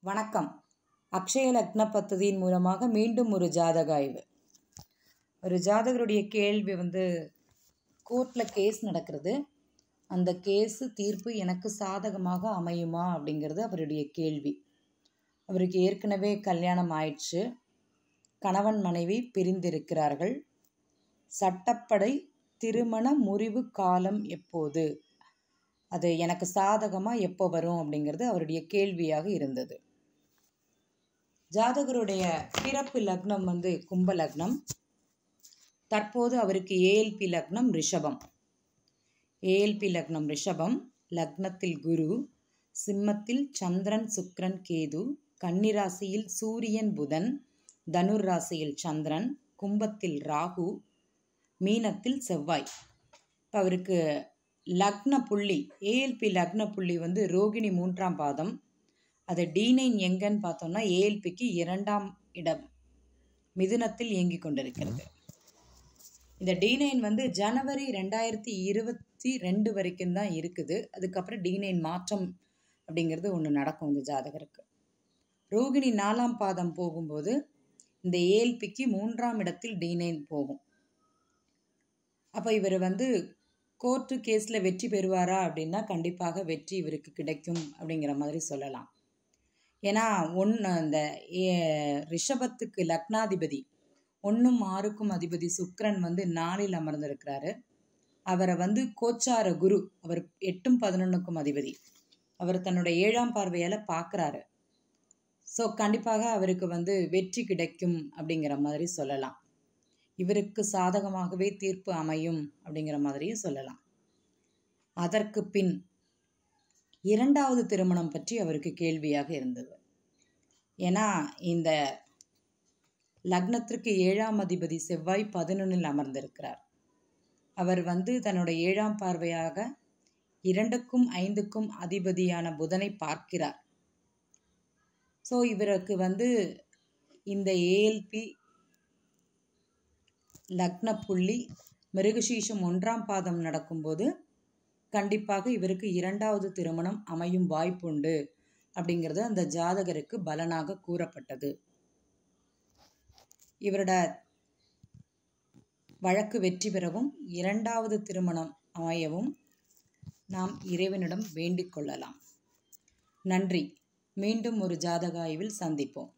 வணக்கம் அக்ஷய லக்ன பத்ததியின் மூலமாக மீண்டும் ஒரு ஜாதக ஆய்வு ஒரு ஜாதகருடைய கேள்வி வந்து கோர்ட்டில் கேஸ் நடக்கிறது அந்த கேஸு தீர்ப்பு எனக்கு சாதகமாக அமையுமா அப்படிங்கிறது அவருடைய கேள்வி அவருக்கு ஏற்கனவே கல்யாணம் ஆயிடுச்சு கணவன் மனைவி பிரிந்திருக்கிறார்கள் சட்டப்படை திருமண முறிவு காலம் எப்போது அது எனக்கு சாதகமாக எப்போ வரும் அப்படிங்கிறது அவருடைய கேள்வியாக இருந்தது ஜாதகருடைய பிறப்பு லக்னம் வந்து கும்ப லக்னம் தற்போது அவருக்கு ஏஎல்பி லக்னம் ரிஷபம் ஏஎல்பி லக்னம் ரிஷபம் லக்னத்தில் குரு சிம்மத்தில் சந்திரன் சுக்ரன் கேது கன்னிராசியில் சூரியன் புதன் தனுர் ராசியில் சந்திரன் கும்பத்தில் ராகு மீனத்தில் செவ்வாய் இப்போ அவருக்கு லக்ன புள்ளி ஏஎல்பி லக்ன புள்ளி வந்து ரோகிணி மூன்றாம் பாதம் அது டி நைன் எங்கன்னு பார்த்தோம்னா ஏஎல்பிக்கு இரண்டாம் இடம் மிதுனத்தில் இயங்கி கொண்டிருக்கிறது இந்த டி நைன் வந்து ஜனவரி ரெண்டாயிரத்தி இருபத்தி ரெண்டு வரைக்கும் தான் இருக்குது அதுக்கப்புறம் டி நைன் மாற்றம் அப்படிங்கிறது ஒன்று நடக்கும் இந்த ஜாதகருக்கு ரோகிணி நாலாம் பாதம் போகும்போது இந்த ஏஎல்பிக்கு மூன்றாம் இடத்தில் டி நைன் போகும் அப்போ இவர் வந்து கோர்ட்டு கேஸில் வெற்றி பெறுவாரா அப்படின்னா கண்டிப்பாக வெற்றி இவருக்கு கிடைக்கும் அப்படிங்கிற மாதிரி சொல்லலாம் ஏன்னா ஒன்று அந்த ரிஷபத்துக்கு லக்னாதிபதி ஒன்றும் ஆறுக்கும் அதிபதி சுக்ரன் வந்து நாளில் அமர்ந்திருக்கிறாரு அவரை வந்து கோச்சார குரு அவர் எட்டும் பதினொன்றுக்கும் அதிபதி அவர் தன்னுடைய ஏழாம் பார்வையால் பார்க்குறாரு ஸோ கண்டிப்பாக அவருக்கு வந்து வெற்றி கிடைக்கும் அப்படிங்கிற மாதிரி சொல்லலாம் இவருக்கு சாதகமாகவே தீர்ப்பு அமையும் அப்படிங்கிற மாதிரியும் சொல்லலாம் அதற்கு பின் இரண்டாவது திருமணம் பற்றி அவருக்கு கேள்வியாக இருந்தது ஏன்னா இந்த லக்னத்திற்கு ஏழாம் அதிபதி செவ்வாய் பதினொன்றில் அமர்ந்திருக்கிறார் அவர் வந்து தன்னுடைய ஏழாம் பார்வையாக இரண்டுக்கும் ஐந்துக்கும் அதிபதியான புதனை பார்க்கிறார் ஸோ இவருக்கு வந்து இந்த ஏஎல்பி லக்ன புள்ளி மிருகசீஷம் ஒன்றாம் பாதம் நடக்கும்போது கண்டிப்பாக இவருக்கு இரண்டாவது திருமணம் அமையும் வாய்ப்புண்டு அப்படிங்கிறது அந்த ஜாதகருக்கு பலனாக கூறப்பட்டது இவரோட வழக்கு வெற்றி பெறவும் இரண்டாவது திருமணம் அமையவும் நாம் இறைவனிடம் வேண்டிக் கொள்ளலாம் நன்றி மீண்டும் ஒரு ஜாதக ஆய்வில் சந்திப்போம்